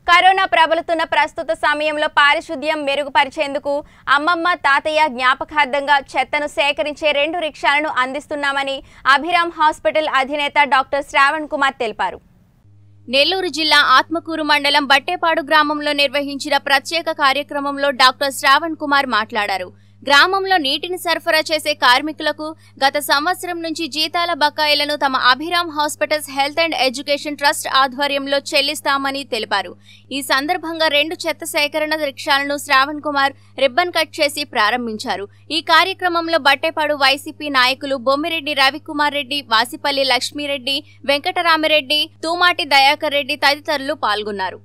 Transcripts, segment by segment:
corona ప్రబలుతున్న ప్రస్తుత సమయంలో పారిశుద్ధ్యం మెరుగుపరిచేందుకు అమ్మమ్మ తాతయ్య జ్ఞాపకార్థంగా చెత్తను సేకరించే రెండు రిక్షాలను అందిస్తున్నామని అభిరామ్ హాస్పిటల్ అధినేత డాక్టర్ శ్రావణ్ కుమార్ తెలిపారు నెల్లూరు జిల్లా ఆత్మకూరు మండలం బట్టేపాడు గ్రామంలో నిర్వహించిన ప్రత్యేక కార్యక్రమంలో డాక్టర్ శ్రావణ్ కుమార్ మాట్లాడారు గ్రామంలో నీటిని సరఫరా చేసే కార్మికులకు గత సంవత్సరం నుంచి జీతాల బకాయిలను తమ Abhiram hospitals health and education trust ఆధ్వర్యంలో చెల్లిస్తామని తెలిపారు ఈ సందర్భంగా రెండు చెత్త సేకరణ రిక్షాలను శ్రావణ్ కుమార్ రిబ్బన్ కట్ చేసి ప్రారంభించారు ఈ కార్యక్రమంలో బట్టేపాడు వైసీపీ నాయకులు బొమ్మిరెడ్డి రవికుమార్ రెడ్డి వాసిపల్లి లక్ష్మీరెడ్డి వెంకటరామిరెడ్డి తూమాటి దయాకర్ రెడ్డి తదితరులు పాల్గొన్నారు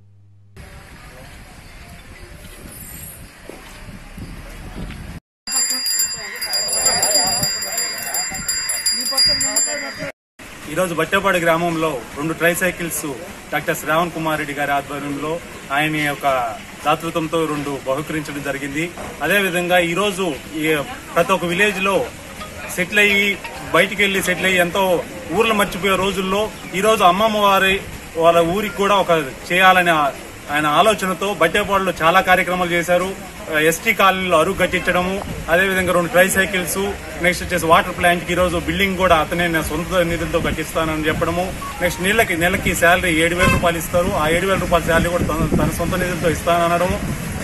ఈరోజు బట్టేపాడు గ్రామంలో రెండు tricycles doctor Sravan Kumar Reddy గారి ఆధ్వర్యంలో ఆయన యొక్క దాతృత్వంతో రెండు బహుకరించడం జరిగింది అదేవిధంగా ఈరోజు ఈ ప్రతి ఒక్క విలేజ్ లో సెటిల్ అయ్యి బయటికి వెళ్లి సెటిల్ అయ్యి ఎంతో ఊర్లు మర్చిపోయే రోజుల్లో ఈరోజు అమ్మమ్మ వారి వాళ్ళ ఊరికి కూడా ఒక చేయాలనే ఆయన ఆలోచనతో బట్టేపాడులో చాలా కార్యక్రమాలు చేశారు ఎస్టీ కాలనీలో అరుగు కట్టించడము అదేవిధంగా రెండు ట్రై సైకిల్స్ నెక్స్ట్ వచ్చేసి వాటర్ ప్లాంట్ కి ఈ రోజు బిల్డింగ్ కూడా అతనే నా సొంత నిధులతో కట్టిస్తానని చెప్పడము నెక్స్ట్ నెలకి నెలకి శాలరీ ఏడు వేల రూపాయలు ఇస్తారు ఆ ఏడు వేల రూపాయల శాలరీ కూడా తన తన సొంత నిధులతో ఇస్తాననడము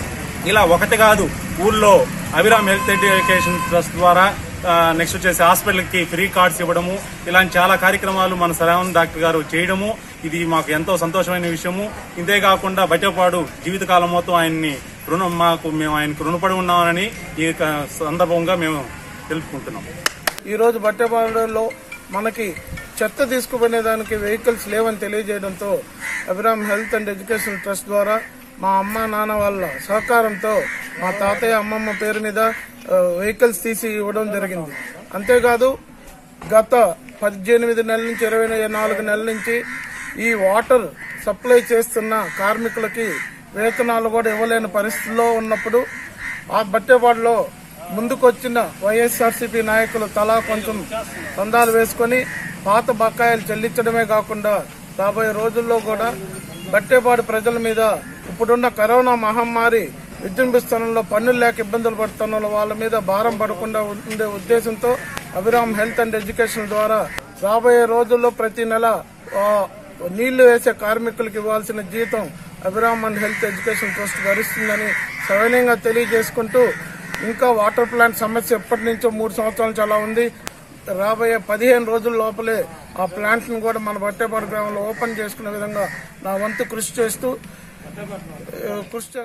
ఇలా ఒకటి కాదు ఊర్లో అభిరామ్ హెల్త్ ఎడ్యుకేషన్ ట్రస్ట్ ద్వారా నెక్స్ట్ వచ్చేసి హాస్పిటల్ కి ఫ్రీ కార్డ్స్ ఇవ్వడము ఇలాంటి చాలా కార్యక్రమాలు మన శ్రావణ్ డాక్టర్ గారు చేయడము ఇది మాకు ఎంతో సంతోషమైన విషయము ఇంతే కాకుండా బట్టపాడు జీవితకాలం మొత్తం ఆయన్ని రుణం మాకు మేము ఆయనకు రుణపడి ఉన్నామని ఈ క- సందర్భంగా మేము తెలుపుకుంటున్నాం ఈ రోజు బట్టెపాడులో మనకి చెత్త తీసుకుపోయే దానికి వెహికల్స్ లేవని తెలియజేయడంతో Abhiram health and education trust ద్వారా మా అమ్మ నాన్న వాళ్ళ సహకారంతో మా తాతయ్య అమ్మమ్మ పేరు మీద ఆ, వెహికల్స్ తీసి ఇవ్వడం జరిగింది అంతేకాదు గత పద్దెనిమిది నెలల నుంచి ఇరవై నాలుగు నెలల నుంచి ఈ వాటర్ సప్లై చేస్తున్న కార్మికులకి వేతనాలు కూడా ఇవ్వలేని పరిస్థితిలో ఉన్నప్పుడు ఆ బట్టెపాడులో ముందుకొచ్చిన వైఎస్ఆర్సీపీ నాయకులు తలా కొంచెం చందాలు వేసుకొని పాత బకాయిలు చెల్లించడమే కాకుండా రాబోయే రోజుల్లో కూడా బట్టేపాడు ప్రజల మీద ఇప్పుడున్న కరోనా మహమ్మారి విజృంభిస్తున్న పన్నులు లేక ఇబ్బందులు పడుతున్న వాళ్ళ మీద భారం పడకుండా ఉండే ఉద్దేశంతో అభిరామ్ హెల్త్ అండ్ ఎడ్యుకేషన్ ద్వారా రాబోయే రోజుల్లో ప్రతి నెల ఆ, నీళ్లు వేసే కార్మికులకు ఇవ్వాల్సిన జీతం Abhiram and health education trust భరిస్తుందని సవినయంగా తెలియజేసుకుంటూ ఇంకా వాటర్ ప్లాంట్ సమస్య ఎప్పటి నుంచో మూడు సంవత్సరాల నుంచి అలా ఉంది రాబోయే పదిహేను రోజుల లోపలే ఆ ప్లాంట్ ను కూడా మన బట్టేపాడు గ్రామంలో ఓపెన్ చేసుకునే విధంగా నా వంతు కృషి చేస్తూ ఆ, కృషి చే-